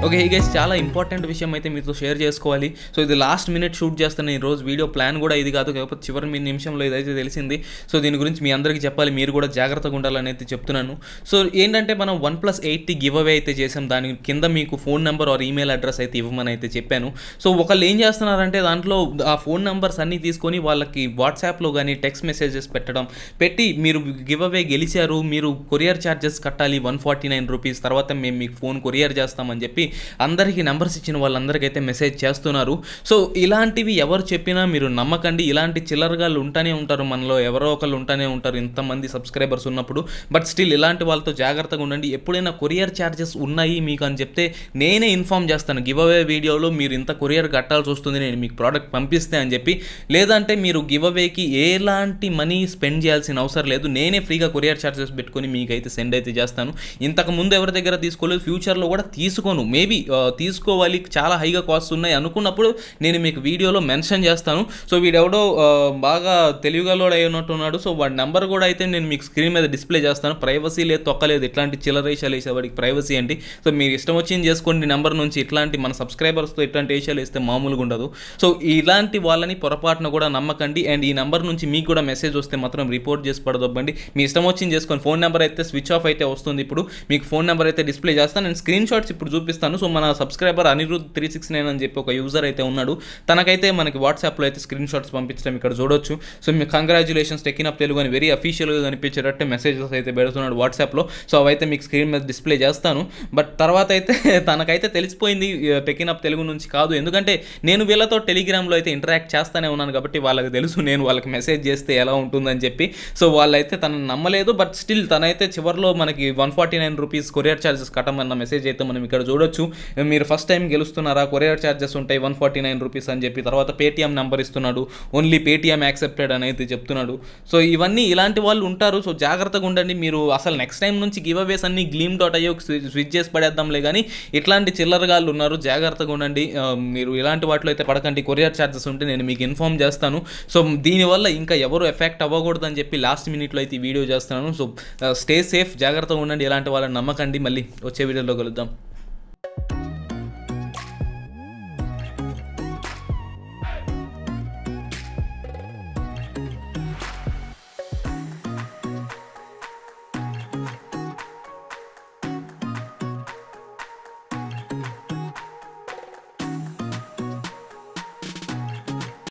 okay ఈ guys చాలా important విషయం అయితే మీతో షేర్ చేసుకోవాలి సో ఇది లాస్ట్ మినిట్ షూట్ చేస్తాను ఈ రోజు వీడియో ప్లాన్ కూడా ఇది కాదు కాకపోతే చివరి మీ నిమిషంలో ఇదైతే తెలిసింది సో దీని గురించి మీ అందరికీ చెప్పాలి మీరు కూడా జాగ్రత్తగా ఉండాలని అయితే చెప్తున్నాను సో ఏంటంటే మనం OnePlus eight T giveaway అయితే చేసాం దాని కింద మీకు phone number or email address అయితే ఇవ్వమని అయితే చెప్పాను సో ఒకళ్ళు ఏం చేస్తున్నారంటే దాంట్లో ఆ ఫోన్ నెంబర్స్ అన్నీ తీసుకొని వాళ్ళకి వాట్సాప్లో కానీ టెక్స్ట్ మెసేజెస్ పెట్టడం పెట్టి మీరు గివ్ అవే గెలిచారు మీరు కొరియర్ ఛార్జెస్ కట్టాలి వన్ ఫార్టీ నైన్ రూపీస్ తర్వాత మేము మీకు ఫోన్ కొరియర్ చేస్తామని చెప్పి అందరికీ నెంబర్స్ ఇచ్చిన వాళ్ళందరికైతే మెసేజ్ చేస్తున్నారు సో ఇలాంటివి ఎవరు చెప్పినా మీరు నమ్మకండి ఇలాంటి చిల్లరగాళ్ళు ఉంటానే ఉంటారు మనలో ఎవరో ఒకళ్ళు ఉంటానే ఉంటారు ఇంతమంది సబ్స్క్రైబర్స్ ఉన్నప్పుడు బట్ స్టిల్ ఇలాంటి వాళ్ళతో జాగ్రత్తగా ఉండండి ఎప్పుడైనా కొరియర్ ఛార్జెస్ ఉన్నాయి మీకు అని చెప్తే నేనే ఇన్ఫామ్ చేస్తాను గివ్ అవే వీడియోలో మీరు ఇంత కొరియర్ కట్టాల్సి వస్తుంది నేను మీకు ప్రోడక్ట్ పంపిస్తే అని చెప్పి లేదంటే మీరు గివ్ అవేకి ఎలాంటి మనీ స్పెండ్ చేయాల్సిన అవసరం లేదు నేనే ఫ్రీగా కొరియర్ ఛార్జెస్ పెట్టుకొని మీకైతే సెండ్ అయితే చేస్తాను ఇంతకు ముందు ఎవరి దగ్గర తీసుకోలేదు ఫ్యూచర్లో కూడా తీసుకోను మేబీ తీసుకోవాలి చాలా హైగా కాస్ట్ ఉన్నాయి అనుకున్నప్పుడు నేను మీకు వీడియోలో మెన్షన్ చేస్తాను సో వీడెవడో ఆ, బాగా తెలివిగలోడు అయి ఉన్నట్టున్నాడు సో వాడి నెంబర్ కూడా అయితే నేను మీకు స్క్రీన్ మీద డిస్ప్లే చేస్తాను ప్రైవసీ లేదు తొక్కలేదు ఇట్లాంటి చిల్లరేషాలు వేసే వాడికి ప్రైవసీ ఏంటి సో మీరు ఇష్టం వచ్చింది చేసుకోండి నెంబర్ నుంచి ఇట్లాంటి మన సబ్స్క్రైబర్స్తో ఇట్లాంటి వేషాలు వేస్తే మామూలుగా ఉండదు సో ఇలాంటి వాళ్ళని పొరపాటున కూడా నమ్మకండి అండ్ ఈ నెంబర్ నుంచి మీకు కూడా మెసేజ్ వస్తే మాత్రం రిపోర్ట్ చేసి పడదొబ్బండి మీ ఇష్టం వచ్చింది చేసుకోండి ఫోన్ నెంబర్ అయితే స్విచ్ ఆఫ్ అయితే వస్తుంది ఇప్పుడు మీకు ఫోన్ నెంబర్ అయితే డిస్ప్లే చేస్తాను నేను స్క్రీన్ షాట్స్ ఇప్పుడు చూపిస్తాను సో మన subscriber Anirudh three six nine అని చెప్పి ఒక యూజర్ అయితే ఉన్నాడు తనకైతే మనకి వాట్సాప్లో అయితే స్క్రీన్ షాట్స్ పంపించడం ఇక్కడ చూడొచ్చు సో మీ కంగ్రాచులేషన్స్ టెకిన్ అప్ తెలుగు అని వెరీ అఫీషియల్గా కనిపించేటట్టు మెసేజెస్ అయితే పెడుతున్నాడు వాట్సాప్లో సో అవైతే మీకు స్క్రీన్ మీద డిస్ప్లే చేస్తాను బట్ తర్వాత అయితే తనకైతే తెలిసిపోయింది టెకిన్ అప్ తెలుగు నుంచి కాదు ఎందుకంటే నేను వీళ్ళతో టెలిగ్రామ్లో అయితే ఇంటరాక్ట్ చేస్తానే ఉన్నాను కాబట్టి వాళ్ళకి తెలుసు నేను వాళ్ళకి మెసేజ్ చేస్తే ఎలా ఉంటుందని చెప్పి సో వాళ్ళైతే తనని నమ్మలేదు బట్ స్టిల్ తనైతే చివరిలో మనకి one forty nine rupees courier charges కట్టమన్న మెసేజ్ అయితే మనం ఇక్కడ చూడొచ్చు మీరు ఫస్ట్ టైం గెలుస్తున్నారా కొరియర్ ఛార్జెస్ ఉంటాయి వన్ ఫార్టీ నైన్ రూపీస్ అని చెప్పి తర్వాత పేటీఎం నెంబర్ ఇస్తున్నాడు ఓన్లీ పేటీఎం యాక్సెప్టెడ్ అని అయితే చెప్తున్నాడు సో ఇవన్నీ ఇలాంటి వాళ్ళు ఉంటారు సో జాగ్రత్తగా ఉండండి మీరు అసలు నెక్స్ట్ టైం నుంచి గివ్ అవేస్ అన్ని గ్లీమ్ డాట్ అయ్యో స్విచ్ చేసి పడేద్దాంలే కానీ ఇట్లాంటి చిల్లరగాళ్ళు ఉన్నారు జాగ్రత్తగా ఉండండి ఆ, మీరు ఇలాంటి వాటిలో అయితే పడకండి కొరియర్ ఛార్జెస్ ఉంటే నేను మీకు ఇన్ఫామ్ చేస్తాను సో దీనివల్ల ఇంకా ఎవరు ఎఫెక్ట్ అవ్వకూడదని చెప్పి లాస్ట్ మినిట్లో అయితే ఈ వీడియో చేస్తున్నాను సో స్టే సేఫ్ జాగ్రత్తగా ఉండండి ఇలాంటి వాళ్ళని నమ్మకండి మళ్ళీ వచ్చే వీడియోలో కలుద్దాం